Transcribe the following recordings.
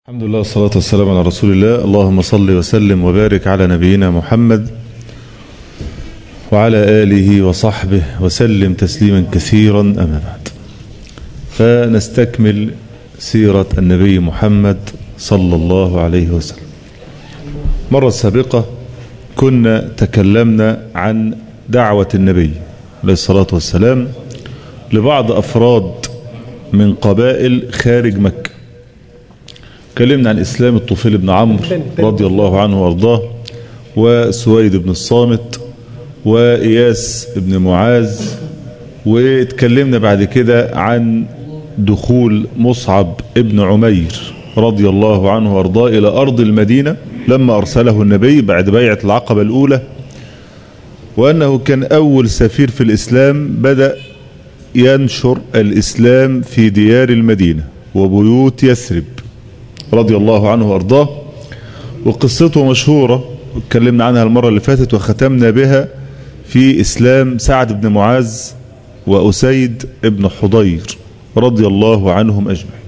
الحمد لله والصلاة والسلام على رسول الله اللهم صل وسلم وبارك على نبينا محمد وعلى آله وصحبه وسلم تسليما كثيرا أما بعد فنستكمل سيرة النبي محمد صلى الله عليه وسلم مرة سابقة كنا تكلمنا عن دعوة النبي عليه الصلاة والسلام لبعض أفراد من قبائل خارج مكة تكلمنا عن إسلام الطفيل بن عمرو رضي الله عنه وارضاه وسويد بن الصامت وإياس بن معاذ واتكلمنا بعد كده عن دخول مصعب ابن عمير رضي الله عنه وارضاه إلى أرض المدينة لما أرسله النبي بعد بيعة العقبة الأولى وأنه كان أول سفير في الإسلام بدأ ينشر الإسلام في ديار المدينة وبيوت يثرب رضي الله عنه وارضاه وقصته مشهورة اتكلمنا عنها المرة اللي فاتت وختمنا بها في إسلام سعد بن معاذ وأسيد بن حضير رضي الله عنهم أجمعين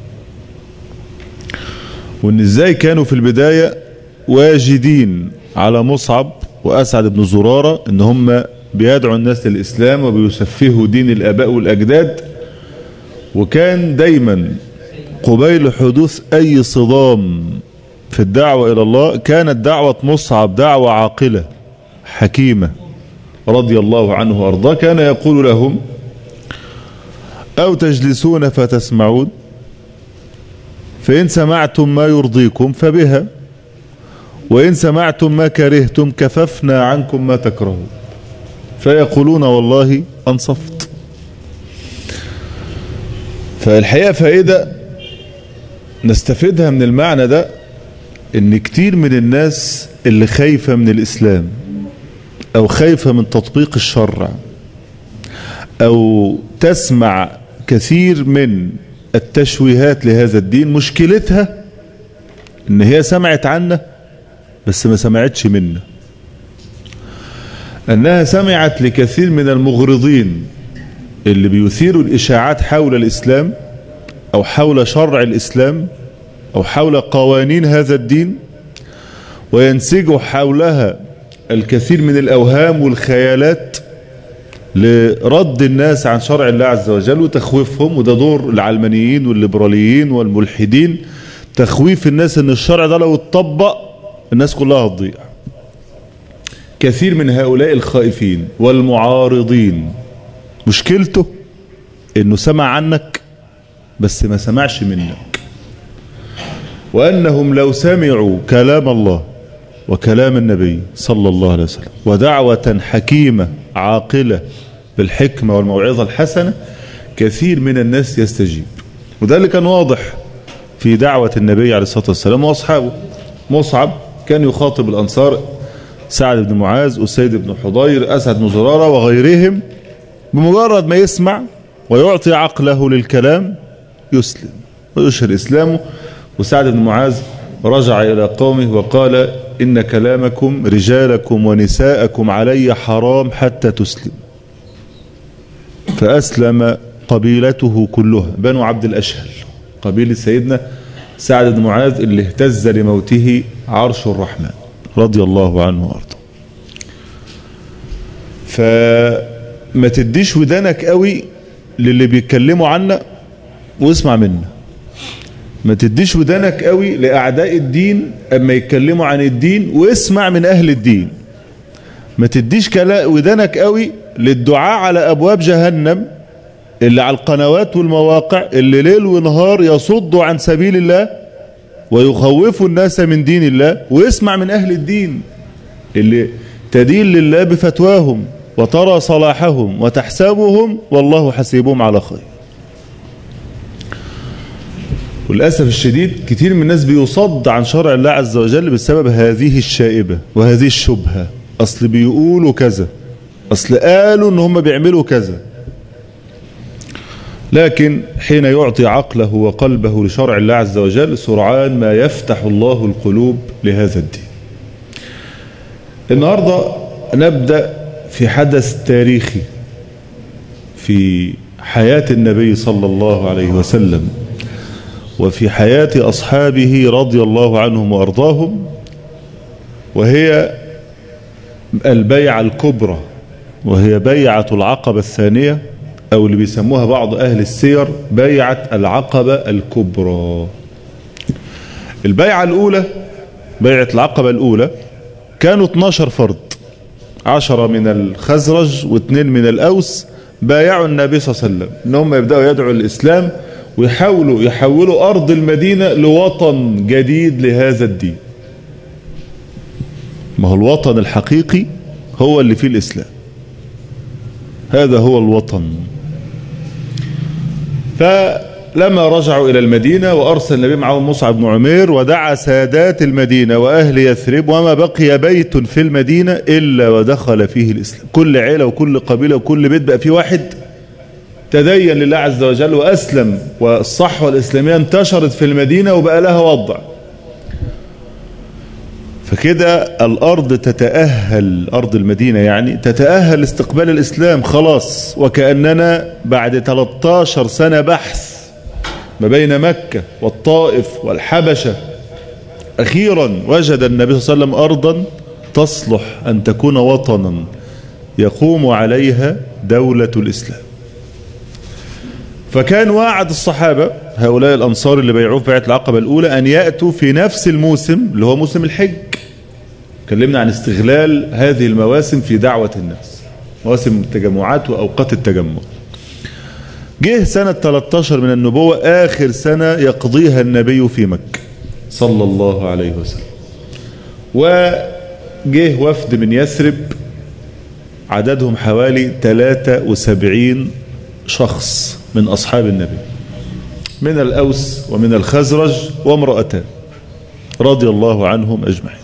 وإن إزاي كانوا في البداية واجدين على مصعب وأسعد بن زرارة إن هم بيدعوا الناس للإسلام وبيسفهوا دين الآباء والأجداد وكان دايما قبيل حدوث أي صدام في الدعوة إلى الله كانت دعوة مصعب دعوة عاقلة حكيمة رضي الله عنه وأرضاه كان يقول لهم أو تجلسون فتسمعون فإن سمعتم ما يرضيكم فبها وإن سمعتم ما كرهتم كففنا عنكم ما تكرهون فيقولون والله أنصفت فالحقيقة فائدة نستفيدها من المعنى ده ان كتير من الناس اللي خايفة من الاسلام او خايفة من تطبيق الشرع او تسمع كثير من التشويهات لهذا الدين مشكلتها ان هي سمعت عنا بس ما سمعتش منا انها سمعت لكثير من المغرضين اللي بيثيروا الاشاعات حول الاسلام او حول شرع الاسلام او حول قوانين هذا الدين وينسجوا حولها الكثير من الاوهام والخيالات لرد الناس عن شرع الله عز وجل وتخويفهم وده دور العلمانيين والليبراليين والملحدين تخويف الناس ان الشرع ده لو اتطبق الناس كلها هتضيع كثير من هؤلاء الخائفين والمعارضين مشكلته انه سمع عنك بس ما سمعش منك وأنهم لو سمعوا كلام الله وكلام النبي صلى الله عليه وسلم ودعوة حكيمة عاقلة بالحكمة والموعظة الحسنة كثير من الناس يستجيب وده اللي كان واضح في دعوة النبي عليه الصلاة والسلام وأصحابه مصعب كان يخاطب الأنصار سعد بن معاذ أسيد بن حضير أسعد بن زرارة وغيرهم بمجرد ما يسمع ويعطي عقله للكلام يسلم ويشهر إسلامه وسعد بن معاذ رجع إلى قومه وقال إن كلامكم رجالكم ونساءكم علي حرام حتى تسلم فأسلم قبيلته كلها بنو عبد الأشهل قبيلة سيدنا سعد بن معاذ اللي اهتز لموته عرش الرحمن رضي الله عنه وارضاه فما تديش ودانك قوي للي بيتكلموا عنا واسمع منا ما تديش ودانك قوي لأعداء الدين أما يتكلموا عن الدين واسمع من أهل الدين ما تديش ودانك قوي للدعاء على أبواب جهنم اللي على القنوات والمواقع اللي ليل ونهار يصدوا عن سبيل الله ويخوفوا الناس من دين الله واسمع من أهل الدين اللي تدين لله بفتواهم وترى صلاحهم وتحسبهم والله حسيبهم على خير وللأسف الشديد كتير من الناس بيصد عن شرع الله عز وجل بسبب هذه الشائبة وهذه الشبهة أصل بيقولوا كذا أصل قالوا ان هم بيعملوا كذا لكن حين يعطي عقله وقلبه لشرع الله عز وجل سرعان ما يفتح الله القلوب لهذا الدين النهاردة نبدأ في حدث تاريخي في حياة النبي صلى الله عليه وسلم وفي حياة أصحابه رضي الله عنهم وأرضاهم وهي البيعة الكبرى وهي بيعة العقبة الثانية أو اللي بيسموها بعض أهل السير بيعة العقبة الكبرى البيعة الأولى بيعة العقبة الأولى كانوا 12 فرد عشرة من الخزرج واثنين من الأوس بايعوا النبي صلى الله عليه وسلم ان هم يبدأوا يدعوا الإسلام ويحاولوا يحولوا أرض المدينة لوطن جديد لهذا الدين ما هو الوطن الحقيقي هو اللي فيه الإسلام هذا هو الوطن فلما رجعوا إلى المدينة وأرسل النبي معهم مصعب بن عمير ودعا سادات المدينة وأهل يثرب وما بقي بيت في المدينة إلا ودخل فيه الإسلام كل عيلة وكل قبيلة وكل بيت بقى فيه واحد تدين لله عز وجل وأسلم والصحوة الإسلامية انتشرت في المدينة وبقى لها وضع فكده الأرض تتأهل أرض المدينة يعني تتأهل لاستقبال الإسلام خلاص وكأننا بعد 13 سنة بحث ما بين مكة والطائف والحبشة أخيرا وجد النبي صلى الله عليه وسلم أرضا تصلح أن تكون وطنا يقوم عليها دولة الإسلام فكان واعد الصحابة هؤلاء الأنصار اللي بيعوه في بيعة العقبة الأولى أن يأتوا في نفس الموسم اللي هو موسم الحج تكلمنا عن استغلال هذه المواسم في دعوة الناس مواسم التجمعات وأوقات التجمع جه سنة 13 من النبوة آخر سنة يقضيها النبي في مكة صلى الله عليه وسلم وجه وفد من يثرب عددهم حوالي 73 شخص من أصحاب النبي من الأوس ومن الخزرج وامرأتان رضي الله عنهم أجمعين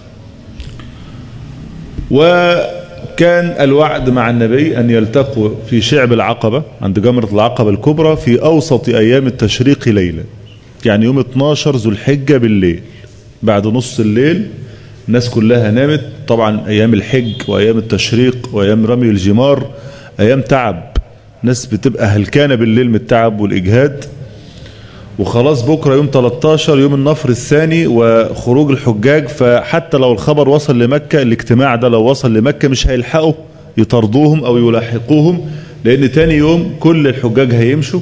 وكان الوعد مع النبي أن يلتقوا في شعب العقبة عند جمرة العقبة الكبرى في أوسط أيام التشريق ليلا يعني يوم 12 ذو الحجة بالليل بعد نص الليل الناس كلها نامت طبعا أيام الحج وأيام التشريق وأيام رمي الجمار أيام تعب ناس بتبقى هلكانة بالليل من التعب والإجهاد وخلاص بكرة يوم 13 يوم النفر الثاني وخروج الحجاج فحتى لو الخبر وصل لمكة الاجتماع ده لو وصل لمكة مش هيلحقوا يطردوهم او يلاحقوهم لان تاني يوم كل الحجاج هيمشوا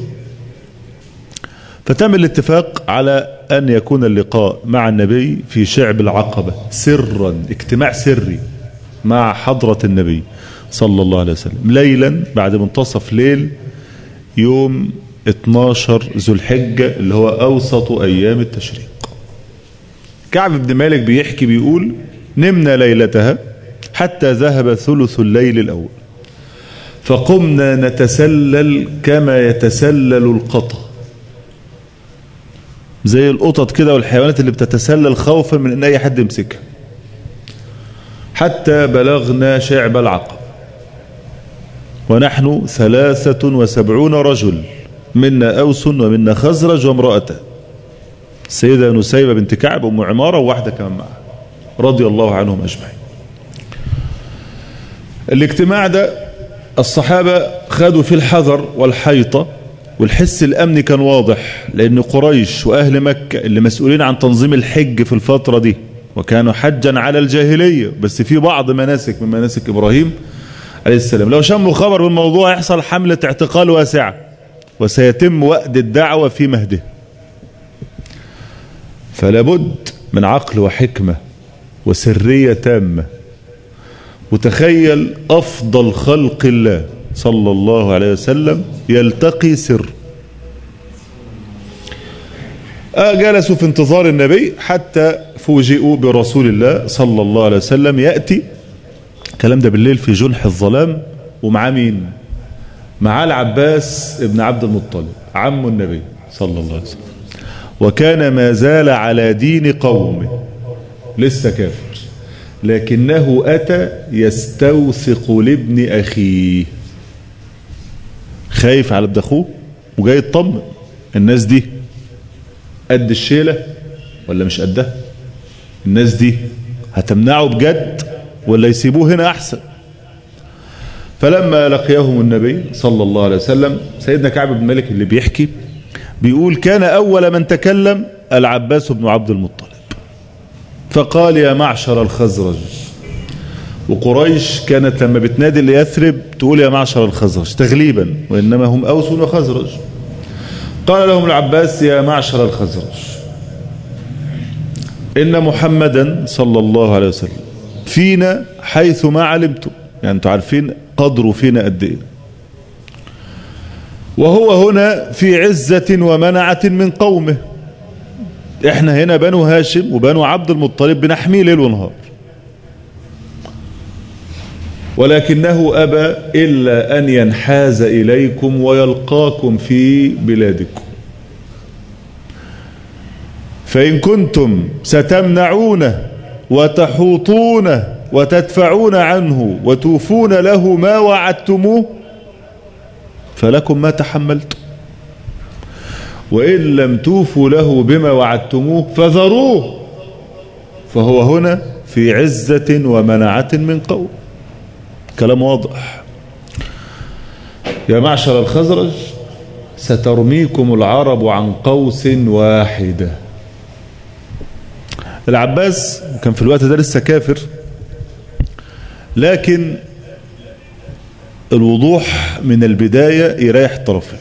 فتم الاتفاق على ان يكون اللقاء مع النبي في شعب العقبة سرا اجتماع سري مع حضرة النبي صلى الله عليه وسلم ليلا بعد منتصف ليل يوم 12 ذو الحجة اللي هو أوسط أيام التشريق كعب بن مالك بيحكي بيقول نمنا ليلتها حتى ذهب ثلث الليل الأول فقمنا نتسلل كما يتسلل القطة زي القطط كده والحيوانات اللي بتتسلل خوفا من ان اي حد يمسكها حتى بلغنا شعب العقب ونحن ثلاثة وسبعون رجل منا أوس ومنا خزرج وامرأة السيدة نسيبة بنت كعب أم عمارة وواحدة كمان معها رضي الله عنهم أجمعين الاجتماع ده الصحابة خدوا فيه الحذر والحيطة والحس الأمني كان واضح لأن قريش وأهل مكة اللي مسؤولين عن تنظيم الحج في الفترة دي وكانوا حجا على الجاهلية بس في بعض مناسك من مناسك إبراهيم عليه السلام لو شموا خبر بالموضوع يحصل حملة اعتقال واسعة وسيتم وأد الدعوة في مهده فلابد من عقل وحكمة وسرية تامة وتخيل أفضل خلق الله صلى الله عليه وسلم يلتقي سر آه جلسوا في انتظار النبي حتى فوجئوا برسول الله صلى الله عليه وسلم يأتي الكلام ده بالليل في جنح الظلام ومعاه مين معاه العباس ابن عبد المطلب عم النبي صلى الله عليه وسلم وكان ما زال على دين قومه لسه كافر لكنه أتى يستوثق لابن أخيه خايف على ابن أخوه وجاي يطمن الناس دي قد الشيلة ولا مش قدها الناس دي هتمنعه بجد ولا يسيبوه هنا أحسن فلما لقيهم النبي صلى الله عليه وسلم سيدنا كعب بن مالك اللي بيحكي بيقول كان أول من تكلم العباس بن عبد المطلب فقال يا معشر الخزرج وقريش كانت لما بتنادي ليثرب تقول يا معشر الخزرج تغليبا وإنما هم أوس وخزرج قال لهم العباس يا معشر الخزرج إن محمدا صلى الله عليه وسلم فينا حيث ما علمتم يعني انتم عارفين قدره فينا قد ايه وهو هنا في عزة ومنعة من قومه احنا هنا بنو هاشم وبنو عبد المطلب بنحميه ليل ونهار ولكنه أبى إلا أن ينحاز إليكم ويلقاكم في بلادكم فإن كنتم ستمنعونه وتحوطونه وتدفعون عنه وتوفون له ما وعدتموه فلكم ما تحملتم وإن لم توفوا له بما وعدتموه فذروه فهو هنا في عزة ومنعة من قوم كلام واضح يا معشر الخزرج سترميكم العرب عن قوس واحدة العباس كان في الوقت ده لسه كافر لكن الوضوح من البداية يريح الطرفين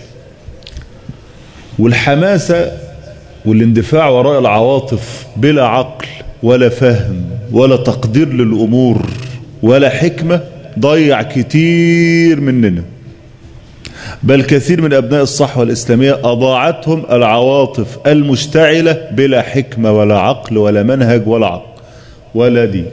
والحماسة والاندفاع وراء العواطف بلا عقل ولا فهم ولا تقدير للأمور ولا حكمة ضيع كتير مننا بل كثير من أبناء الصحوة الإسلامية أضاعتهم العواطف المشتعلة بلا حكمة ولا عقل ولا منهج ولا عقل ولا دين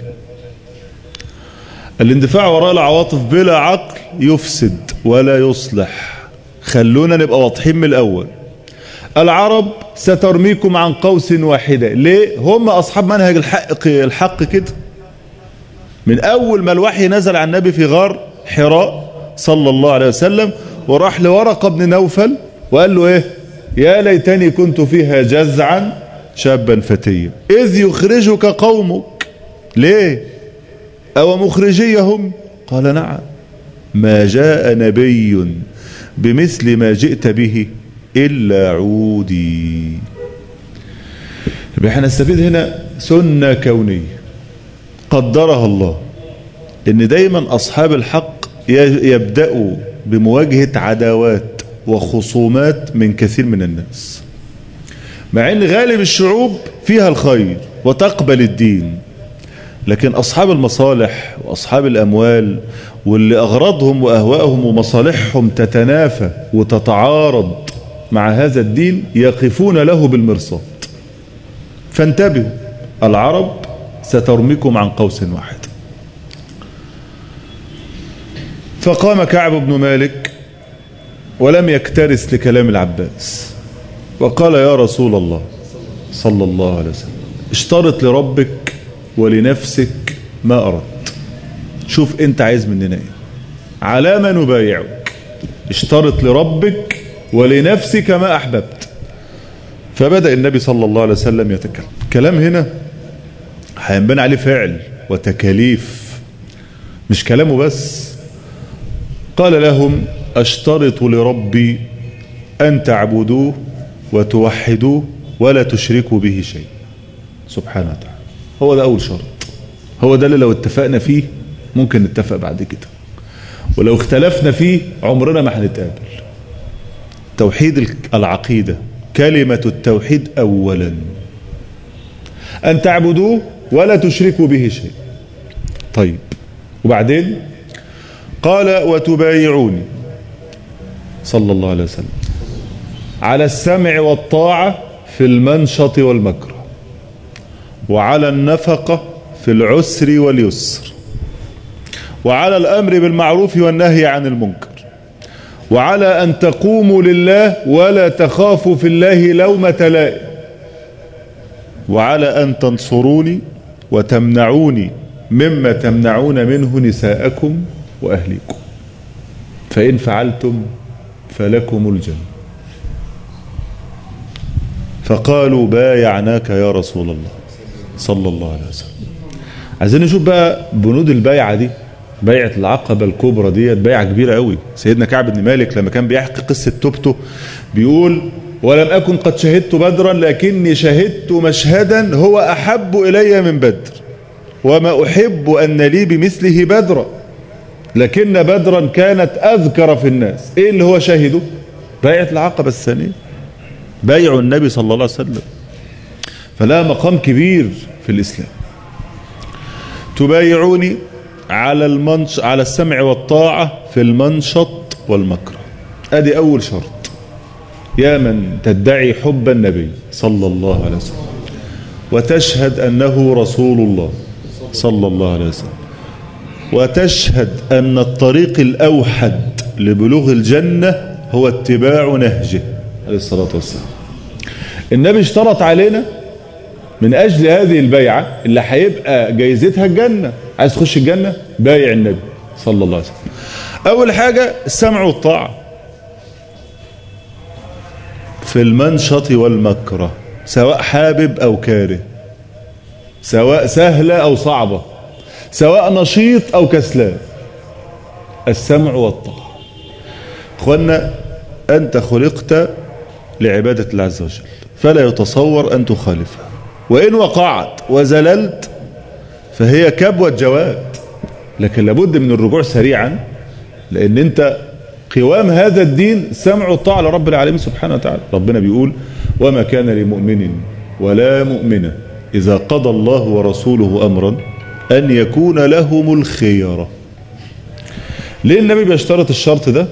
الاندفاع وراء العواطف بلا عقل يفسد ولا يصلح خلونا نبقى واضحين من الأول العرب سترميكم عن قوس واحدة ليه هم أصحاب منهج الحق, الحق كده من أول ما الوحي نزل عن النبي في غار حراء صلى الله عليه وسلم وراح لورقة بن نوفل وقال له ايه يا ليتني كنت فيها جزعا شابا فتيا إذ يخرجك قومك ليه أو مخرجيهم قال نعم ما جاء نبي بمثل ما جئت به إلا عودي احنا نستفيد هنا سنة كونية قدرها الله ان دايما اصحاب الحق يبدأوا بمواجهة عداوات وخصومات من كثير من الناس مع ان غالب الشعوب فيها الخير وتقبل الدين لكن أصحاب المصالح وأصحاب الأموال واللي أغراضهم وأهوائهم ومصالحهم تتنافى وتتعارض مع هذا الدين يقفون له بالمرصاد فانتبهوا العرب سترميكم عن قوس واحد فقام كعب بن مالك ولم يكترث لكلام العباس وقال يا رسول الله صلى الله عليه وسلم اشترط لربك ولنفسك ما أردت شوف انت عايز مننا ايه على ما نبايعك اشترط لربك ولنفسك ما أحببت فبدأ النبي صلى الله عليه وسلم يتكلم كلام هنا هينبني عليه فعل وتكاليف مش كلامه بس قال لهم أشترط لربي أن تعبدوه وتوحدوه ولا تشركوا به شيء سبحانه وتعالى هو ده أول شرط هو ده اللي لو اتفقنا فيه ممكن نتفق بعد كده ولو اختلفنا فيه عمرنا ما هنتقابل توحيد العقيدة كلمة التوحيد أولا أن تعبدوه ولا تشركوا به شيء طيب وبعدين قال وتبايعوني صلى الله عليه وسلم على السمع والطاعة في المنشط والمكره وعلى النفقة في العسر واليسر وعلى الأمر بالمعروف والنهي عن المنكر وعلى أن تقوموا لله ولا تخافوا في الله لومة لائم وعلى أن تنصروني وتمنعوني مما تمنعون منه نساءكم وأهليكم فإن فعلتم فلكم الجنة فقالوا بايعناك يا رسول الله صلى الله عليه وسلم عايزين نشوف بقى بنود البيعة دي بيعة العقبة الكبرى ديت بيعة كبيرة قوي سيدنا كعب بن مالك لما كان بيحكي قصة توبته بيقول ولم أكن قد شهدت بدرا لكني شهدت مشهدا هو أحب إلي من بدر وما أحب أن لي بمثله بدرا لكن بدرا كانت أذكر في الناس إيه اللي هو شاهده بايعة العقبة الثانية بايع النبي صلى الله عليه وسلم فلا مقام كبير في الإسلام تبايعوني على المنش على السمع والطاعة في المنشط والمكره ادي اول شرط يا من تدعي حب النبي صلى الله عليه وسلم وتشهد انه رسول الله صلى الله عليه وسلم وتشهد ان الطريق الاوحد لبلوغ الجنة هو اتباع نهجه عليه الصلاة والسلام النبي اشترط علينا من اجل هذه البيعة اللي هيبقى جايزتها الجنة عايز تخش الجنة بايع النبي صلى الله عليه وسلم اول حاجة السمع والطاعة في المنشط والمكره سواء حابب او كاره سواء سهلة او صعبة سواء نشيط او كسلان السمع والطاعة اخوانا انت خلقت لعبادة الله عز وجل فلا يتصور ان تخالفها وان وقعت وزللت فهي كبوة جواد لكن لابد من الرجوع سريعا لان انت قوام هذا الدين سمع والطاعة لرب العالمين سبحانه وتعالى ربنا بيقول وما كان لمؤمن ولا مؤمنة إذا قضى الله ورسوله أمرا أن يكون لهم الخيرة ليه النبي بيشترط الشرط ده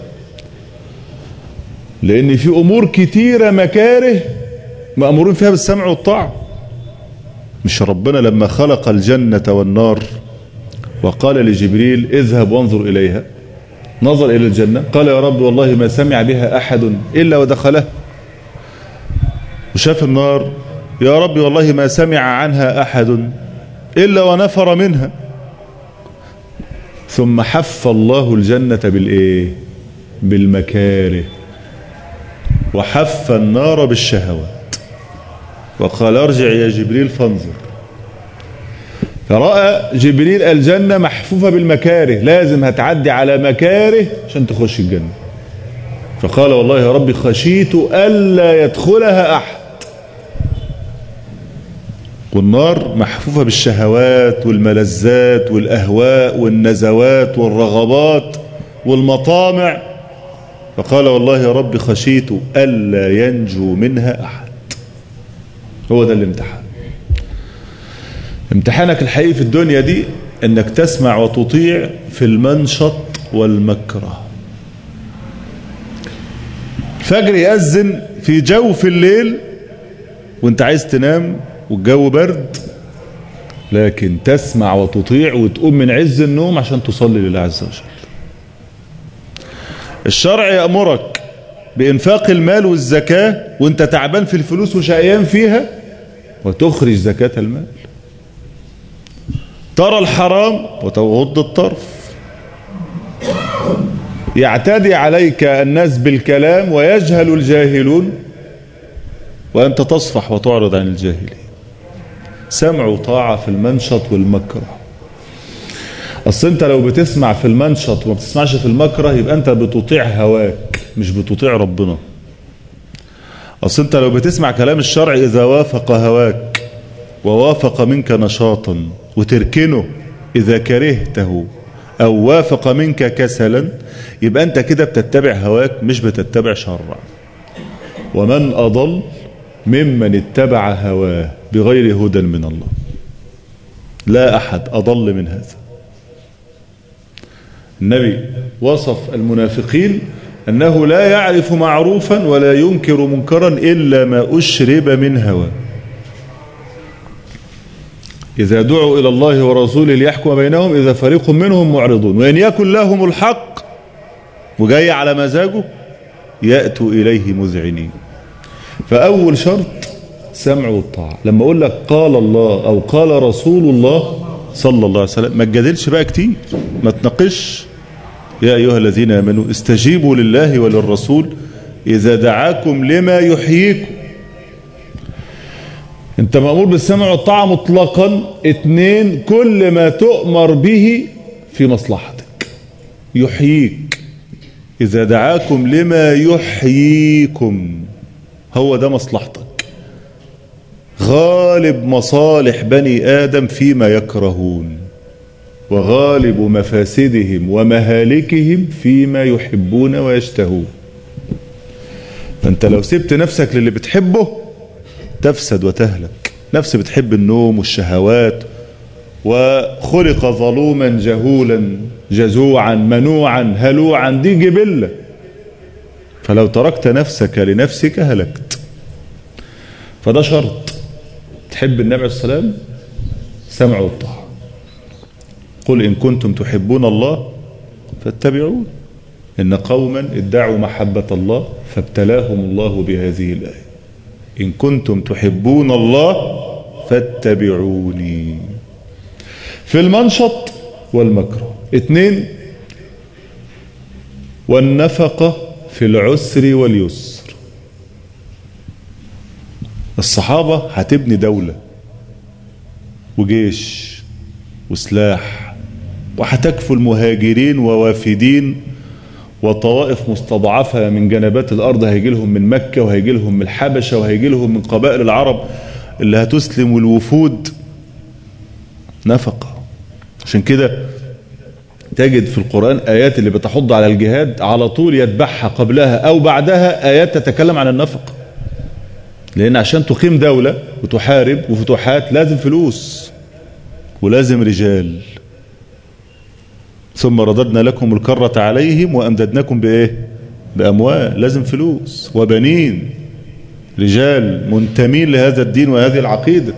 لأن في أمور كتيرة مكاره مأمورين فيها بالسمع والطاعة مش ربنا لما خلق الجنة والنار وقال لجبريل اذهب وانظر إليها نظر إلى الجنة قال يا رب والله ما سمع بها أحد إلا ودخله وشاف النار يا رب والله ما سمع عنها أحد إلا ونفر منها ثم حف الله الجنة بالإيه بالمكاره وحف النار بالشهوات وقال ارجع يا جبريل فانظر فرأى جبريل الجنة محفوفة بالمكاره لازم هتعدي على مكاره عشان تخش الجنة فقال والله يا ربي خشيت ألا يدخلها أحد والنار محفوفة بالشهوات والملذات والأهواء والنزوات والرغبات والمطامع فقال والله يا رب خشيت ألا ينجو منها أحد هو ده الامتحان امتحانك الحقيقي في الدنيا دي انك تسمع وتطيع في المنشط والمكره فجر يأذن في جوف الليل وانت عايز تنام والجو برد لكن تسمع وتطيع وتقوم من عز النوم عشان تصلي لله عز وجل الشرع يأمرك بإنفاق المال والزكاة وانت تعبان في الفلوس وشقيان فيها وتخرج زكاة المال ترى الحرام وتغض الطرف يعتدي عليك الناس بالكلام ويجهل الجاهلون وأنت تصفح وتعرض عن الجاهلين سمع وطاعة في المنشط والمكره أصل أنت لو بتسمع في المنشط وما بتسمعش في المكره يبقى أنت بتطيع هواك مش بتطيع ربنا أصل أنت لو بتسمع كلام الشرع إذا وافق هواك ووافق منك نشاطا وتركنه إذا كرهته أو وافق منك كسلا يبقى أنت كده بتتبع هواك مش بتتبع شرع ومن أضل ممن اتبع هواه بغير هدى من الله لا أحد أضل من هذا النبي وصف المنافقين أنه لا يعرف معروفا ولا ينكر منكرا إلا ما أشرب من هواه إذا دعوا إلى الله ورسوله ليحكم بينهم إذا فريق منهم معرضون وإن يكن لهم الحق وجاي على مزاجه يأتوا إليه مذعنين فأول شرط سمع والطاعة لما أقول لك قال الله أو قال رسول الله صلى الله عليه وسلم ما تجادلش بقى كتير ما تناقش يا أيها الذين آمنوا استجيبوا لله وللرسول إذا دعاكم لما يحييكم انت مأمور بالسمع والطاعة مطلقا اتنين كل ما تؤمر به في مصلحتك يحييك إذا دعاكم لما يحييكم هو ده مصلحتك غالب مصالح بني آدم فيما يكرهون وغالب مفاسدهم ومهالكهم فيما يحبون ويشتهون فانت لو سبت نفسك للي بتحبه تفسد وتهلك نفس بتحب النوم والشهوات وخلق ظلوما جهولا جزوعا منوعا هلوعا دي جبلة فلو تركت نفسك لنفسك هلكت فده شرط تحب النبي عليه الصلاة والسلام سمع والطاعة قل إن كنتم تحبون الله فاتبعون إن قوما ادعوا محبة الله فابتلاهم الله بهذه الآية إن كنتم تحبون الله فاتبعوني في المنشط والمكره اثنين والنفقة في العسر واليسر الصحابة هتبني دولة وجيش وسلاح وهتكفوا المهاجرين ووافدين وطوائف مستضعفة من جنبات الأرض هيجي لهم من مكة وهيجي لهم من الحبشة وهيجي لهم من قبائل العرب اللي هتسلم الوفود نفقة عشان كده تجد في القرآن آيات اللي بتحض على الجهاد على طول يتبعها قبلها أو بعدها آيات تتكلم عن النفقة لأن عشان تقيم دولة وتحارب وفتوحات لازم فلوس ولازم رجال ثم رددنا لكم الكرة عليهم وأمددناكم بإيه بأموال لازم فلوس وبنين رجال منتمين لهذا الدين وهذه العقيدة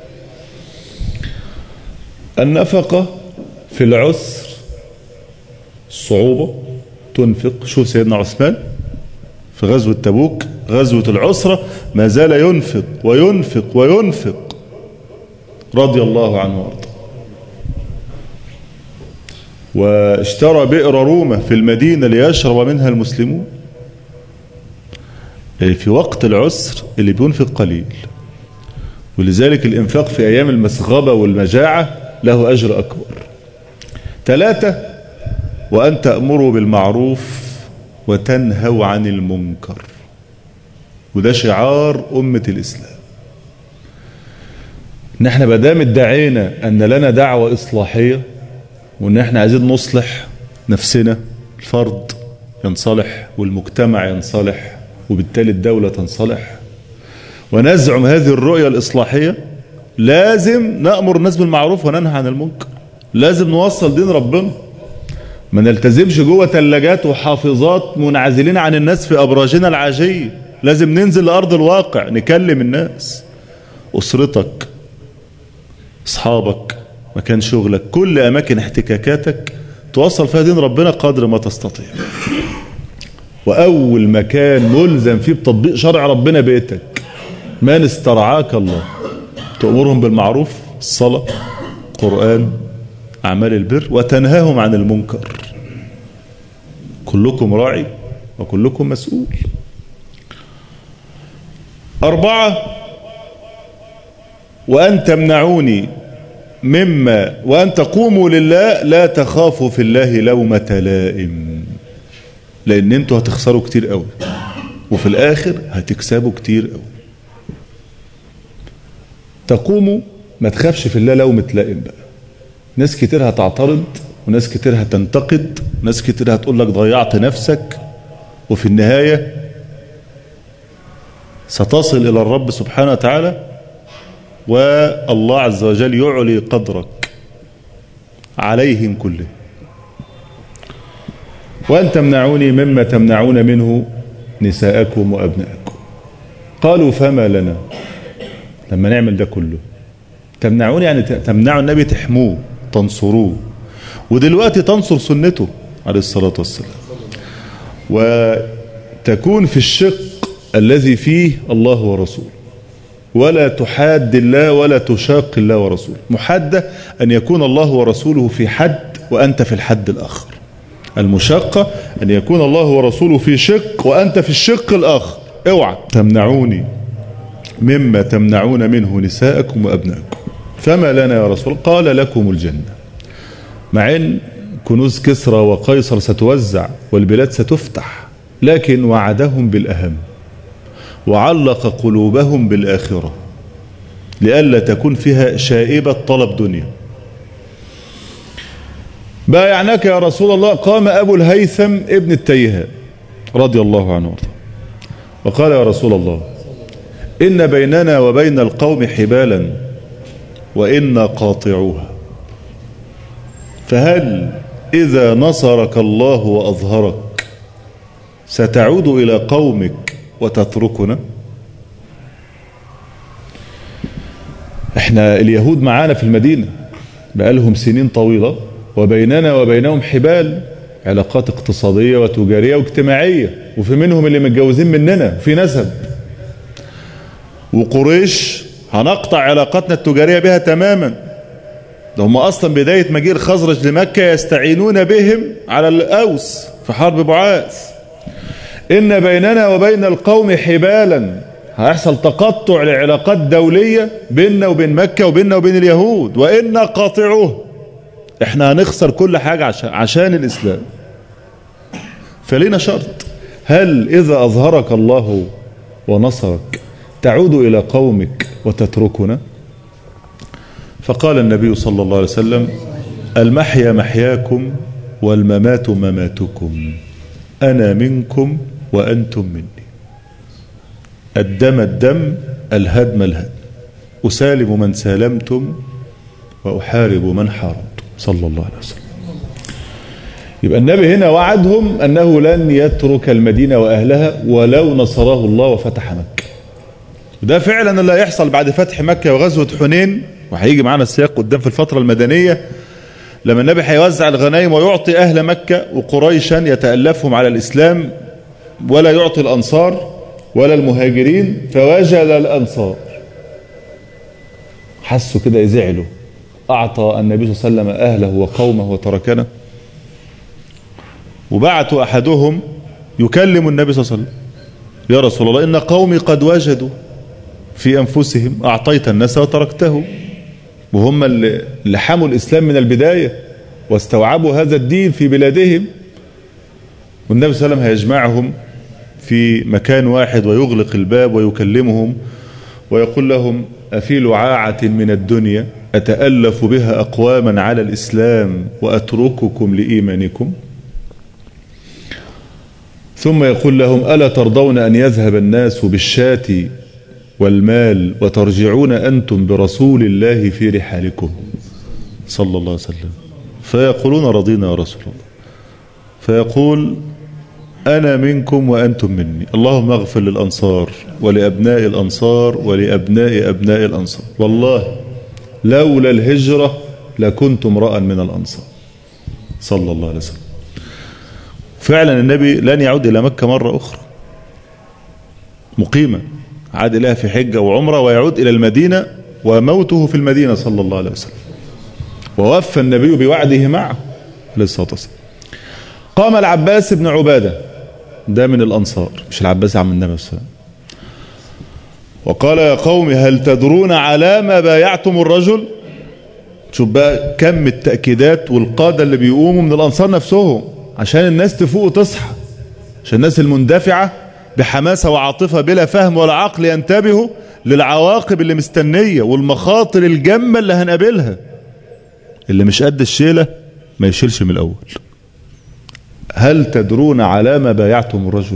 النفقة في العسر الصعوبة تنفق شوف سيدنا عثمان في غزوة تبوك غزوة العسرة ما زال ينفق وينفق وينفق رضي الله عنه وارضاه واشترى بئر رومة في المدينة ليشرب منها المسلمون في وقت العسر اللي بينفق قليل ولذلك الإنفاق في أيام المسغبة والمجاعة له أجر أكبر ثلاثة وأن تأمروا بالمعروف وتنهوا عن المنكر وده شعار أمة الإسلام ان احنا بدام ادعينا ان لنا دعوة اصلاحية وان احنا عايزين نصلح نفسنا الفرد ينصلح والمجتمع ينصلح وبالتالي الدولة تنصلح ونزعم هذه الرؤية الإصلاحية لازم نأمر الناس بالمعروف وننهى عن المنكر لازم نوصل دين ربنا ما نلتزمش جوه ثلاجات وحافظات منعزلين عن الناس في أبراجنا العاجية لازم ننزل لأرض الواقع نكلم الناس أسرتك أصحابك مكان شغلك كل أماكن احتكاكاتك توصل فيها دين ربنا قدر ما تستطيع وأول مكان ملزم فيه بتطبيق شرع ربنا بيتك من استرعاك الله تأمرهم بالمعروف الصلاة قرآن أعمال البر وتنهاهم عن المنكر كلكم راعي وكلكم مسؤول أربعة وأن تمنعوني مما وأن تقوموا لله لا تخافوا في الله لومة لائم لأن انتوا هتخسروا كتير قوي وفي الآخر هتكسبوا كتير قوي تقوموا ما تخافش في الله لومة لائم بقى ناس كتير هتعترض وناس كتير هتنتقد وناس كتير هتقول لك ضيعت نفسك وفي النهاية ستصل إلى الرب سبحانه وتعالى والله عز وجل يعلي قدرك عليهم كلهم وأن تمنعوني مما تمنعون منه نساءكم وأبناءكم قالوا فما لنا لما نعمل ده كله تمنعوني يعني تمنعوا النبي تحموه تنصروه ودلوقتي تنصر سنته عليه الصلاة والسلام وتكون في الشق الذي فيه الله ورسوله ولا تحاد الله ولا تشاق الله ورسوله محادة أن يكون الله ورسوله في حد وأنت في الحد الآخر المشقة أن يكون الله ورسوله في شق وأنت في الشق الآخر اوعى تمنعوني مما تمنعون منه نساءكم وأبناءكم فما لنا يا رسول قال لكم الجنة مع أن كنوز كسرى وقيصر ستوزع والبلاد ستفتح لكن وعدهم بالأهم وعلق قلوبهم بالآخرة لئلا تكون فيها شائبة طلب دنيا بايعناك يا رسول الله قام أبو الهيثم ابن التيهان رضي الله عنه وارضاه وقال يا رسول الله إن بيننا وبين القوم حبالا وإنا قاطعوها فهل إذا نصرك الله وأظهرك ستعود إلى قومك وتتركنا احنا اليهود معانا في المدينة بقالهم سنين طويلة وبيننا وبينهم حبال علاقات اقتصادية وتجارية واجتماعية وفي منهم اللي متجوزين مننا في نسب وقريش هنقطع علاقاتنا التجارية بها تماما ده هم أصلا بداية مجيء الخزرج لمكة يستعينون بهم على الأوس في حرب بعاث إن بيننا وبين القوم حبالا هيحصل تقطع لعلاقات دولية بيننا وبين مكة وبيننا وبين اليهود وإنا قاطعوه احنا هنخسر كل حاجة عشان, عشان الإسلام فلينا شرط هل إذا أظهرك الله ونصرك تعود إلى قومك وتتركنا فقال النبي صلى الله عليه وسلم المحيا محياكم والممات مماتكم أنا منكم وأنتم مني الدم الدم الهدم الهدم أسالم من سالمتم وأحارب من حاربتم صلى الله عليه وسلم يبقى النبي هنا وعدهم أنه لن يترك المدينة وأهلها ولو نصره الله وفتح مكة وده فعلا اللي هيحصل بعد فتح مكة وغزوة حنين وهيجي معانا السياق قدام في الفترة المدنية لما النبي هيوزع الغنائم ويعطي أهل مكة وقريشا يتألفهم على الإسلام ولا يعطي الأنصار ولا المهاجرين فوجل الأنصار حسوا كده يزعلوا أعطى النبي صلى الله عليه وسلم أهله وقومه وتركنا وبعثوا أحدهم يكلم النبي صلى الله عليه وسلم يا رسول الله إن قومي قد وجدوا في أنفسهم أعطيت الناس وتركته وهم اللي لحموا الإسلام من البداية واستوعبوا هذا الدين في بلادهم والنبي صلى الله عليه وسلم هيجمعهم في مكان واحد ويغلق الباب ويكلمهم ويقول لهم أفي لعاعة من الدنيا أتألف بها أقواما على الإسلام وأترككم لإيمانكم ثم يقول لهم ألا ترضون أن يذهب الناس بالشاة والمال وترجعون أنتم برسول الله في رحالكم صلى الله عليه وسلم فيقولون رضينا يا رسول الله فيقول أنا منكم وأنتم مني اللهم اغفر للأنصار ولأبناء الأنصار ولأبناء أبناء الأنصار والله لولا الهجرة لكنت امرأ من الأنصار صلى الله عليه وسلم فعلا النبي لن يعود إلى مكة مرة أخرى مقيمة عاد إليها في حجة وعمرة ويعود إلى المدينة وموته في المدينة صلى الله عليه وسلم ووفى النبي بوعده معه عليه الصلاة والسلام قام العباس بن عبادة ده من الأنصار مش العباس عم النبي صلى الله عليه وسلم وقال يا قوم هل تدرون على ما بايعتم الرجل شوف بقى كم التأكيدات والقادة اللي بيقوموا من الأنصار نفسهم عشان الناس تفوق وتصحى عشان الناس المندفعة بحماسة وعاطفة بلا فهم ولا عقل ينتبهوا للعواقب اللي مستنية والمخاطر الجمة اللي هنقابلها اللي مش قد الشيلة ما يشيلش من الأول هل تدرون على ما بايعتم الرجل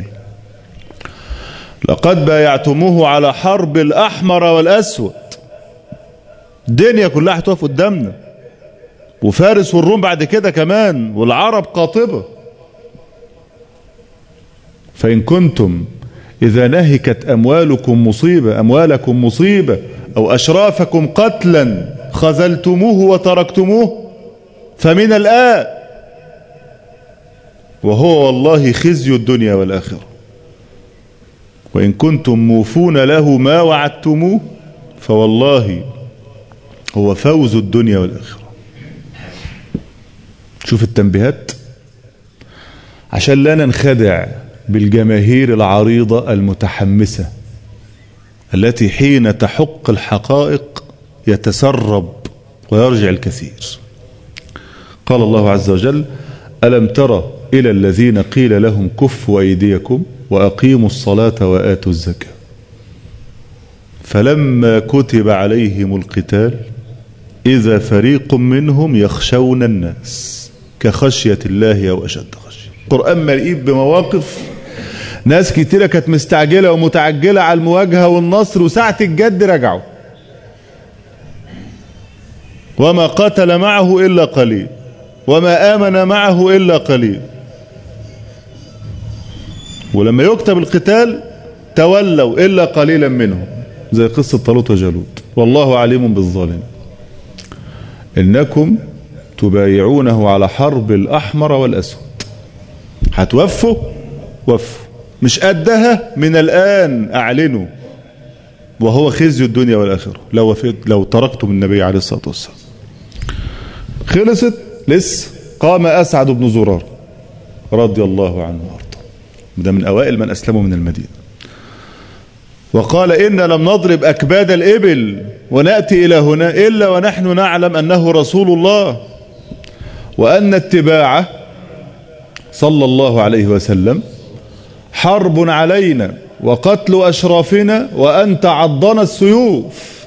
لقد بايعتموه على حرب الأحمر والأسود الدنيا كلها هتقف قدامنا وفارس والروم بعد كده كمان والعرب قاطبة فإن كنتم إذا نهكت أموالكم مصيبة أموالكم مصيبة أو أشرافكم قتلا خذلتموه وتركتموه فمن الآن وهو والله خزي الدنيا والآخرة وإن كنتم موفون له ما وعدتموه فوالله هو فوز الدنيا والآخرة شوف التنبيهات عشان لا ننخدع بالجماهير العريضة المتحمسة التي حين تحق الحقائق يتسرب ويرجع الكثير قال الله عز وجل ألم ترى إلى الذين قيل لهم كفوا أيديكم وأقيموا الصلاة وآتوا الزكاة فلما كتب عليهم القتال إذا فريق منهم يخشون الناس كخشية الله أو أشد خشية القرآن ملئ بمواقف ناس كتيرة كانت مستعجلة ومتعجلة على المواجهة والنصر وساعة الجد رجعوا وما قاتل معه إلا قليل وما آمن معه إلا قليل ولما يكتب القتال تولوا إلا قليلا منهم زي قصة طالوت وجالوت والله عليم بالظالم إنكم تبايعونه على حرب الأحمر والأسود هتوفوا وفوا مش قدها من الآن أعلنوا وهو خزي الدنيا والآخرة لو, وفيت لو تركتم النبي عليه الصلاة والسلام خلصت لسه قام أسعد بن زرار رضي الله عنه وارضاه ده من أوائل من أسلموا من المدينة وقال إن لم نضرب أكباد الإبل ونأتي إلى هنا إلا ونحن نعلم أنه رسول الله وأن اتباعه صلى الله عليه وسلم حرب علينا وقتل أشرافنا وأن تعضنا السيوف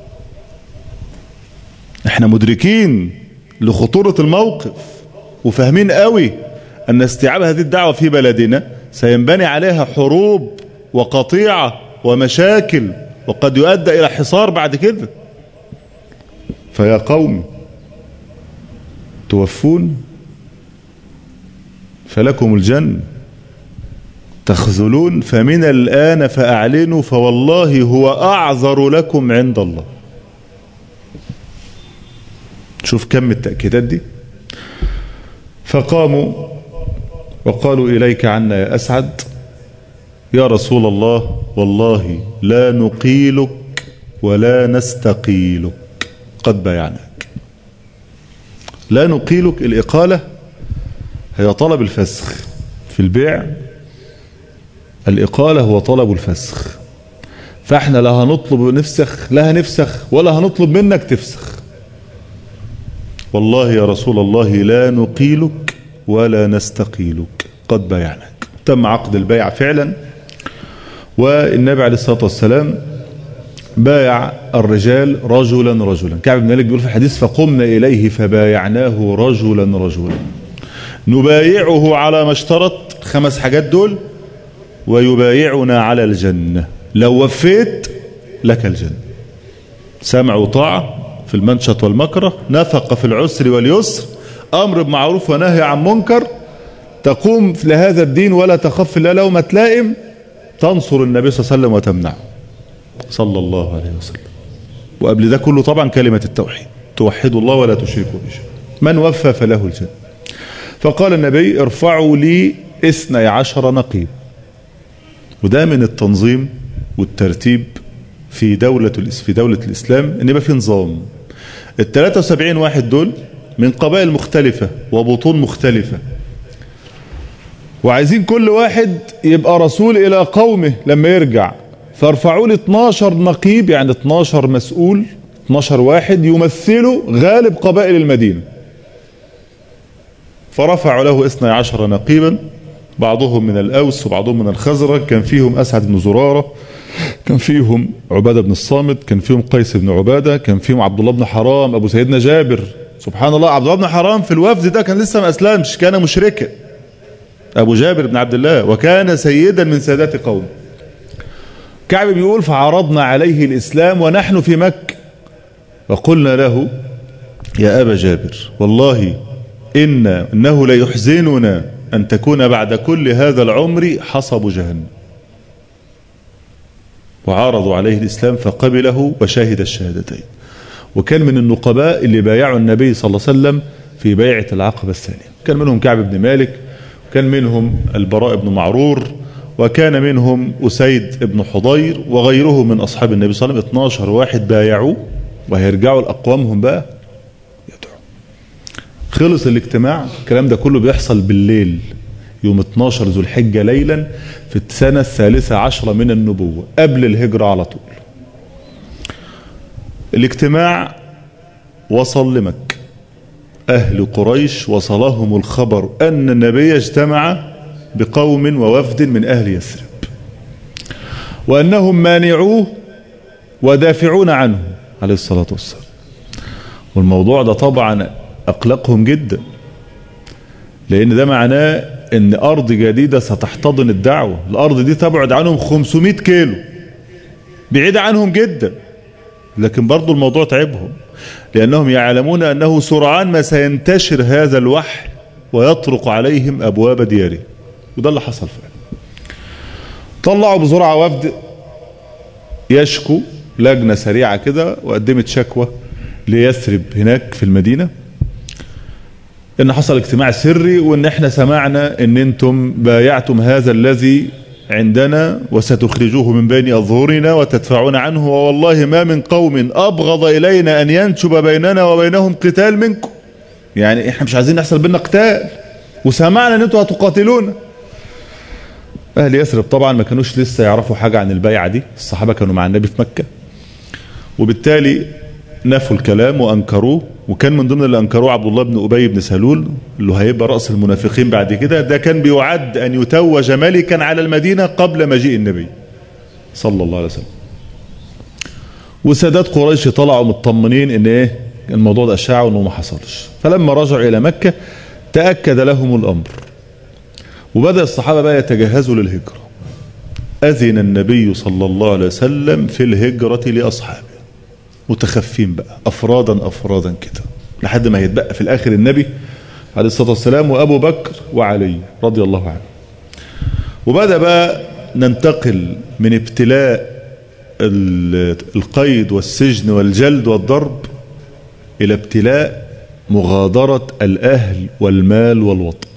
احنا مدركين لخطورة الموقف وفاهمين قوي أن استيعاب هذه الدعوة في بلدنا سينبني عليها حروب وقطيعة ومشاكل وقد يؤدى إلى حصار بعد كده فيا قوم توفون فلكم الجنة تخذلون فمن الآن فأعلنوا فوالله هو أعذر لكم عند الله شوف كم التأكيدات دي فقاموا وقالوا إليك عنا يا أسعد يا رسول الله والله لا نقيلك ولا نستقيلك قد بايعناك لا نقيلك الإقالة هي طلب الفسخ في البيع الإقالة هو طلب الفسخ فاحنا لا هنطلب نفسخ لا هنفسخ ولا هنطلب منك تفسخ والله يا رسول الله لا نقيلك ولا نستقيلك قد بايعناك تم عقد البيع فعلا والنبي عليه الصلاة والسلام بايع الرجال رجلا رجلا كعب بن مالك بيقول في الحديث فقمنا إليه فبايعناه رجلا رجلا نبايعه على ما اشترط خمس حاجات دول ويبايعنا على الجنة لو وفيت لك الجنة سمع وطاعة في المنشط والمكره نفق في العسر واليسر أمر بمعروف ونهي عن منكر تقوم لهذا الدين ولا تخف لا لومة لائم تنصر النبي صلى الله عليه وسلم وتمنعه صلى الله عليه وسلم وقبل ده كله طبعا كلمة التوحيد توحدوا الله ولا تشركوا به من وفى فله الجنة فقال النبي ارفعوا لي اثني عشر نقيب وده من التنظيم والترتيب في دولة في دولة الإسلام إن يبقى في نظام ال 73 واحد دول من قبائل مختلفة وبطون مختلفة وعايزين كل واحد يبقى رسول إلى قومه لما يرجع فارفعوا لي 12 نقيب يعني 12 مسؤول 12 واحد يمثلوا غالب قبائل المدينة فرفعوا له 12 نقيبا بعضهم من الأوس وبعضهم من الخزرج كان فيهم أسعد بن زرارة كان فيهم عبادة بن الصامت كان فيهم قيس بن عبادة كان فيهم عبد الله بن حرام أبو سيدنا جابر سبحان الله عبد الله بن حرام في الوفد ده كان لسه ما أسلمش كان مشركا أبو جابر بن عبد الله وكان سيدا من سادات قوم كعب بيقول فعرضنا عليه الإسلام ونحن في مكة وقلنا له يا أبا جابر والله إن إنه ليحزننا أن تكون بعد كل هذا العمر حصب جهنم وعارضوا عليه الإسلام فقبله وشاهد الشهادتين وكان من النقباء اللي بايعوا النبي صلى الله عليه وسلم في بيعة العقبة الثانية كان منهم كعب بن مالك كان منهم البراء بن معرور وكان منهم أسيد بن حضير وغيره من أصحاب النبي صلى الله عليه وسلم 12 واحد بايعوا وهيرجعوا لأقوامهم بقى يدعوا خلص الاجتماع الكلام ده كله بيحصل بالليل يوم 12 ذو الحجة ليلا في السنة الثالثة عشرة من النبوة قبل الهجرة على طول الاجتماع وصل لمكة أهل قريش وصلهم الخبر أن النبي اجتمع بقوم ووفد من أهل يثرب وأنهم مانعوه ودافعون عنه عليه الصلاة والسلام والموضوع ده طبعا أقلقهم جدا لأن ده معناه أن أرض جديدة ستحتضن الدعوة الأرض دي تبعد عنهم 500 كيلو بعيدة عنهم جدا لكن برضو الموضوع تعبهم لأنهم يعلمون أنه سرعان ما سينتشر هذا الوحي ويطرق عليهم أبواب دياره وده اللي حصل فعلا طلعوا بسرعة وفد يشكو لجنة سريعة كده وقدمت شكوى ليثرب هناك في المدينة ان حصل اجتماع سري وان احنا سمعنا ان انتم بايعتم هذا الذي عندنا وستخرجوه من بين أظهرنا وتدفعون عنه والله ما من قوم أبغض إلينا أن ينشب بيننا وبينهم قتال منكم يعني احنا مش عايزين يحصل بيننا قتال وسمعنا ان انتوا هتقاتلونا اهل يثرب طبعا ما كانوش لسه يعرفوا حاجة عن البيعة دي الصحابة كانوا مع النبي في مكة وبالتالي نفوا الكلام وانكروه وكان من ضمن اللي انكروه عبد الله بن ابي بن سلول اللي هيبقى راس المنافقين بعد كده ده كان بيعد ان يتوج ملكا على المدينه قبل مجيء النبي صلى الله عليه وسلم وسادات قريش طلعوا مطمنين ان ايه الموضوع ده اشاعه وانه ما حصلش فلما رجعوا الى مكه تاكد لهم الامر وبدا الصحابه بقى يتجهزوا للهجره اذن النبي صلى الله عليه وسلم في الهجره لاصحابه متخفين بقى افرادا افرادا كده لحد ما يتبقى في الاخر النبي عليه الصلاه والسلام وابو بكر وعلي رضي الله عنه وبدا بقى ننتقل من ابتلاء القيد والسجن والجلد والضرب الى ابتلاء مغادره الاهل والمال والوطن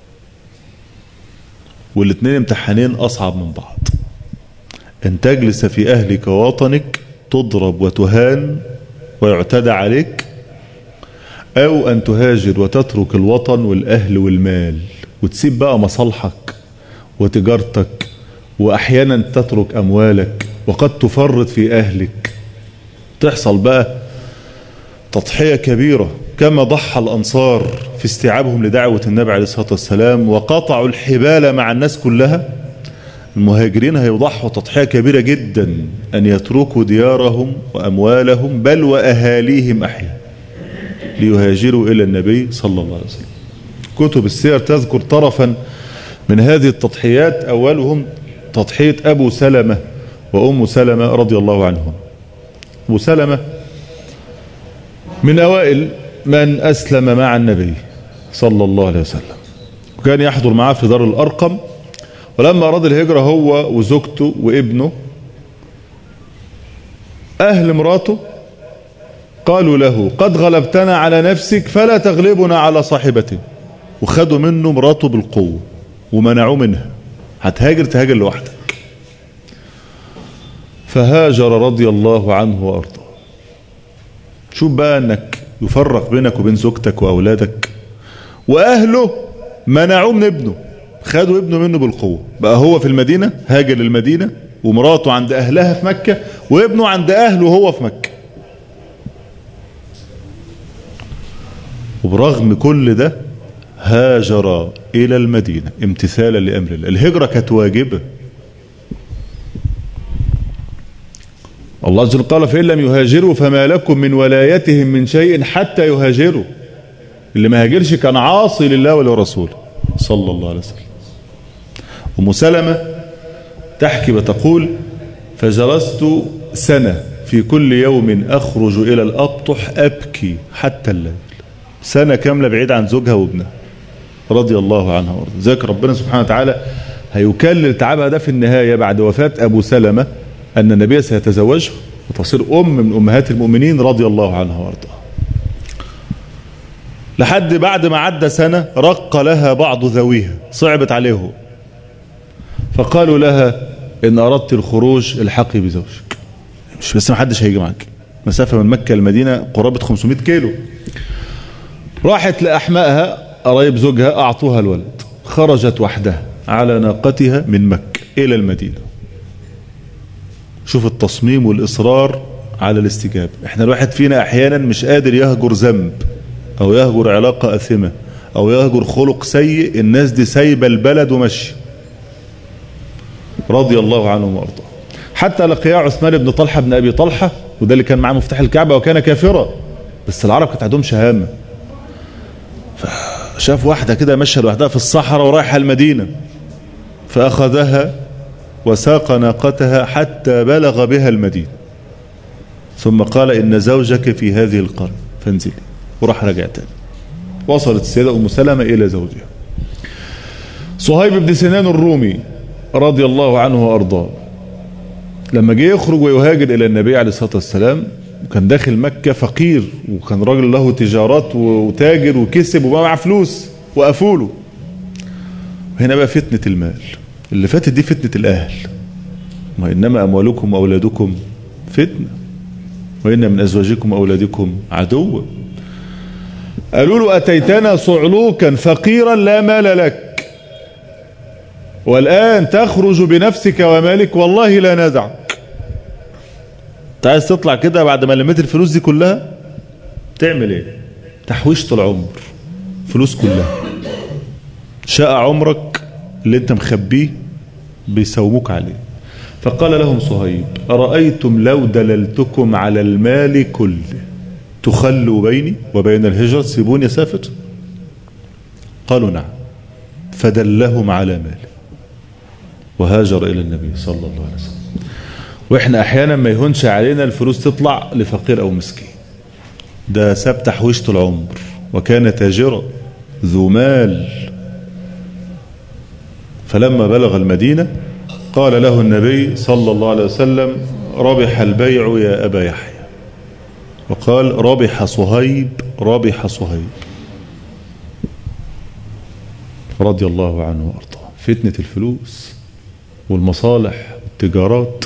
والاثنين امتحانين اصعب من بعض ان تجلس في اهلك ووطنك تضرب وتهان ويعتدى عليك او ان تهاجر وتترك الوطن والاهل والمال وتسيب بقى مصالحك وتجارتك واحيانا تترك اموالك وقد تفرط في اهلك تحصل بقى تضحية كبيرة كما ضحى الانصار في استيعابهم لدعوة النبي عليه الصلاة والسلام وقطعوا الحبال مع الناس كلها المهاجرين هيضحوا تضحية كبيرة جدا أن يتركوا ديارهم وأموالهم بل وأهاليهم أحياء ليهاجروا إلى النبي صلى الله عليه وسلم كتب السير تذكر طرفا من هذه التضحيات أولهم تضحية أبو سلمة وأم سلمة رضي الله عنهم أبو سلمة من أوائل من أسلم مع النبي صلى الله عليه وسلم وكان يحضر معه في دار الأرقم ولما أراد الهجرة هو وزوجته وابنه أهل مراته قالوا له قد غلبتنا على نفسك فلا تغلبنا على صاحبته وخدوا منه مراته بالقوة ومنعوه منها هتهاجر تهاجر لوحدك فهاجر رضي الله عنه وأرضاه شوف بقى أنك يفرق بينك وبين زوجتك وأولادك وأهله منعوه من ابنه خدوا ابنه منه بالقوة بقى هو في المدينة هاجر للمدينة ومراته عند أهلها في مكة وابنه عند أهله هو في مكة وبرغم كل ده هاجر إلى المدينة امتثالا لأمر الله الهجرة كانت واجبة الله عز وجل قال فإن لم يهاجروا فما لكم من ولايتهم من شيء حتى يهاجروا اللي ما هاجرش كان عاصي لله ولرسوله صلى الله عليه وسلم أم سلمة تحكي وتقول فجلست سنة في كل يوم أخرج إلى الأبطح أبكي حتى الليل سنة كاملة بعيد عن زوجها وابنها رضي الله عنها وارضى ذلك ربنا سبحانه وتعالى هيكلل تعبها ده في النهاية بعد وفاة أبو سلمة أن النبي سيتزوجها وتصير أم من أمهات المؤمنين رضي الله عنها وارضاها لحد بعد ما عدى سنة رق لها بعض ذويها صعبت عليه فقالوا لها إن أردت الخروج الحقي بزوجك مش بس ما حدش هيجي معاك مسافة من مكة المدينة قرابة 500 كيلو راحت لأحمائها قرايب زوجها أعطوها الولد خرجت وحدها على ناقتها من مكة إلى المدينة شوف التصميم والإصرار على الاستجابة احنا الواحد فينا أحيانا مش قادر يهجر ذنب أو يهجر علاقة أثمة أو يهجر خلق سيء الناس دي سايبة البلد ومشي رضي الله عنهم وارضاه حتى لقيا عثمان بن طلحة بن أبي طلحة وده اللي كان معاه مفتاح الكعبة وكان كافرا بس العرب كانت عندهم شهامة فشاف واحدة كده ماشية لوحدها في الصحراء ورايحة المدينة فأخذها وساق ناقتها حتى بلغ بها المدينة ثم قال إن زوجك في هذه القرية فانزلي وراح رجع تاني وصلت السيدة أم سلمة إلى زوجها صهيب بن سنان الرومي رضي الله عنه وأرضاه لما جه يخرج ويهاجر إلى النبي عليه الصلاة والسلام وكان داخل مكة فقير وكان راجل له تجارات وتاجر وكسب وبقى معاه فلوس وقفوله هنا بقى فتنة المال اللي فاتت دي فتنة الأهل وإنما أموالكم وأولادكم فتنة وإن من أزواجكم وأولادكم عدوا قالوا له أتيتنا صعلوكا فقيرا لا مال لك والآن تخرج بنفسك ومالك والله لا ندعك انت عايز تطلع كده بعد ما لميت الفلوس دي كلها تعمل ايه تحويشة العمر فلوس كلها شاء عمرك اللي انت مخبيه بيسوموك عليه فقال لهم صهيب أرأيتم لو دللتكم على المال كله تخلوا بيني وبين الهجرة تسيبوني أسافر قالوا نعم فدلهم على ماله وهاجر إلى النبي صلى الله عليه وسلم وإحنا أحيانا ما يهونش علينا الفلوس تطلع لفقير أو مسكين ده ساب تحويشة العمر وكان تاجرا ذو مال فلما بلغ المدينة قال له النبي صلى الله عليه وسلم ربح البيع يا أبا يحيى وقال ربح صهيب ربح صهيب رضي الله عنه وارضاه فتنة الفلوس والمصالح والتجارات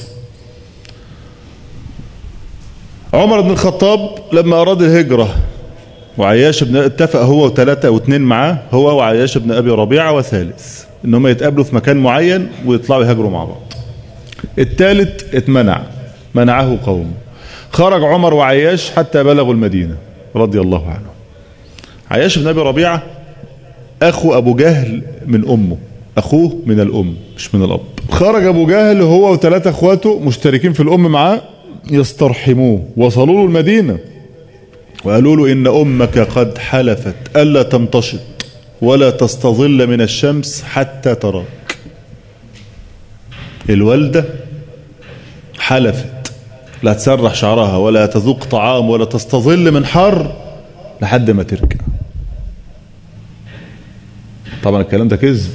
عمر بن الخطاب لما أراد الهجرة وعياش بن اتفق هو وثلاثة واثنين معاه هو وعياش بن أبي ربيعة وثالث إنهم يتقابلوا في مكان معين ويطلعوا يهاجروا مع بعض الثالث اتمنع منعه قومه خرج عمر وعياش حتى بلغوا المدينة رضي الله عنه عياش بن أبي ربيعة أخو أبو جهل من أمه أخوه من الأم مش من الأب خرج أبو جهل هو وثلاثة أخواته مشتركين في الأم معاه يسترحموه وصلوا له المدينة وقالوا له إن أمك قد حلفت ألا تمتشط ولا تستظل من الشمس حتى تراك الوالدة حلفت لا تسرح شعرها ولا تذوق طعام ولا تستظل من حر لحد ما ترجع طبعا الكلام ده كذب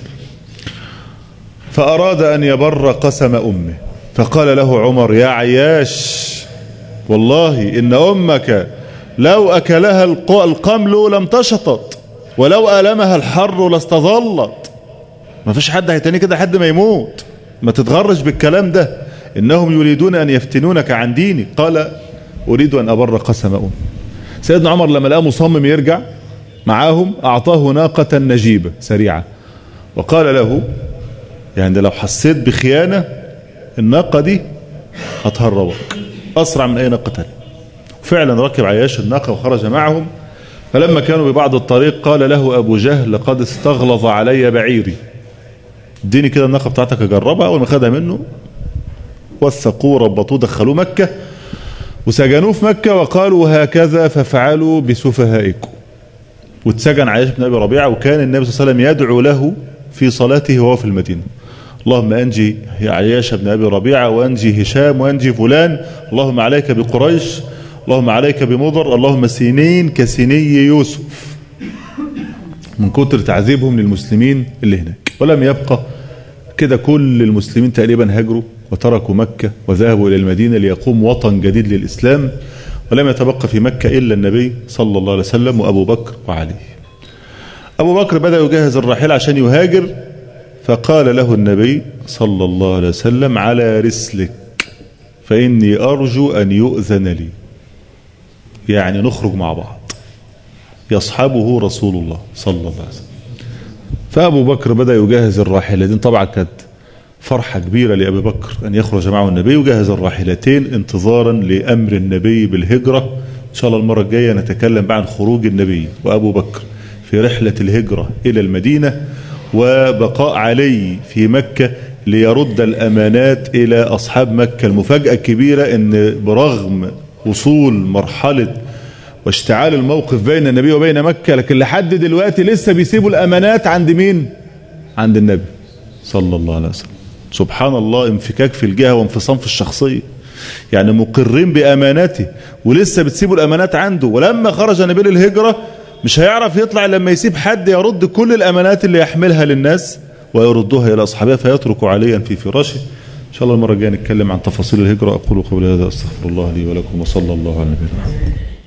فأراد أن يبر قسم أمه فقال له عمر يا عياش والله إن أمك لو أكلها القمل لم تشطت ولو ألمها الحر لاستظلت ما فيش حد هيتاني كده حد ما يموت ما تتغرش بالكلام ده إنهم يريدون أن يفتنونك عن ديني قال أريد أن أبر قسم أمي سيدنا عمر لما لقى مصمم يرجع معاهم أعطاه ناقة نجيبة سريعة وقال له يعني لو حسيت بخيانة الناقة دي هتهربك أسرع من أي ناقة تانية فعلا ركب عياش الناقة وخرج معهم فلما كانوا ببعض الطريق قال له أبو جهل لقد استغلظ علي بعيري اديني كده الناقة بتاعتك أجربها أول ما خدها منه وثقوه ربطوه دخلوه مكة وسجنوه في مكة وقالوا هكذا ففعلوا بسفهائكم واتسجن عياش بن أبي ربيعة وكان النبي صلى الله عليه وسلم يدعو له في صلاته وهو في المدينة اللهم أنجي عياش بن أبي ربيعة وأنجي هشام وأنجي فلان اللهم عليك بقريش اللهم عليك بمضر اللهم سنين كسني يوسف من كتر تعذيبهم للمسلمين اللي هناك ولم يبقى كده كل المسلمين تقريبا هاجروا وتركوا مكة وذهبوا إلى المدينة ليقوم وطن جديد للإسلام ولم يتبقى في مكة إلا النبي صلى الله عليه وسلم وأبو بكر وعلي أبو بكر بدأ يجهز الراحلة عشان يهاجر فقال له النبي صلى الله عليه وسلم على رسلك فإني أرجو أن يؤذن لي يعني نخرج مع بعض يصحبه رسول الله صلى الله عليه وسلم فأبو بكر بدأ يجهز الراحلة دي طبعا كانت فرحة كبيرة لأبي بكر أن يخرج معه النبي وجهز الراحلتين انتظارا لأمر النبي بالهجرة إن شاء الله المرة الجاية نتكلم بقى عن خروج النبي وأبو بكر في رحلة الهجرة إلى المدينة وبقاء علي في مكة ليرد الأمانات إلى أصحاب مكة المفاجأة الكبيرة أن برغم وصول مرحلة واشتعال الموقف بين النبي وبين مكة لكن لحد دلوقتي لسه بيسيبوا الأمانات عند مين عند النبي صلى الله عليه وسلم سبحان الله انفكاك في الجهة وانفصام في الشخصية يعني مقرين بأماناته ولسه بتسيبوا الأمانات عنده ولما خرج نبيل الهجرة مش هيعرف يطلع لما يسيب حد يرد كل الأمانات اللي يحملها للناس ويردها إلى أصحابها فيترك عليا في فراشه إن شاء الله المرة الجاية نتكلم عن تفاصيل الهجرة أقول قولي هذا أستغفر الله لي ولكم وصلى الله على نبينا محمد